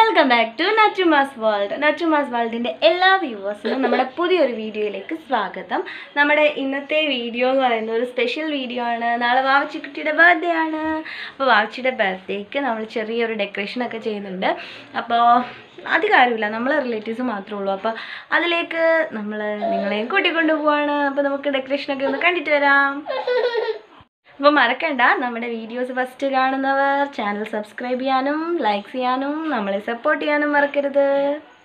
welcome back to Nachumas world Nachumas വേൾഡിൻ്റെ എല്ലാ വ്യൂവേഴ്സിനും നമ്മുടെ പുതിയൊരു വീഡിയോയിലേക്ക് സ്വാഗതം നമ്മുടെ ഇന്നത്തെ വീഡിയോ എന്ന് പറയുന്നത് ഒരു സ്പെഷ്യൽ വീഡിയോ ആണ് നാളെ വാവച്ചിക്കുട്ടിയുടെ ബർത്ത്ഡേ ആണ് അപ്പോൾ വാവച്ചിയുടെ ബർത്ത്ഡേക്ക് നമ്മൾ ചെറിയൊരു ഡെക്കറേഷനൊക്കെ ചെയ്യുന്നുണ്ട് അപ്പോൾ അധികം ആരുമില്ല നമ്മൾ റിലേറ്റീവ്സ് മാത്രമേ ഉള്ളൂ അപ്പോൾ അതിലേക്ക് നമ്മൾ നിങ്ങളെയും കൂട്ടിക്കൊണ്ടു പോവാണ് അപ്പോൾ നമുക്ക് ഡെക്കറേഷനൊക്കെ ഒന്ന് കണ്ടിട്ട് വരാം അപ്പോൾ മറക്കണ്ട നമ്മുടെ വീഡിയോസ് ഫസ്റ്റ് കാണുന്നവർ ചാനൽ സബ്സ്ക്രൈബ് ചെയ്യാനും ലൈക്ക് ചെയ്യാനും നമ്മളെ സപ്പോർട്ട് ചെയ്യാനും മറക്കരുത്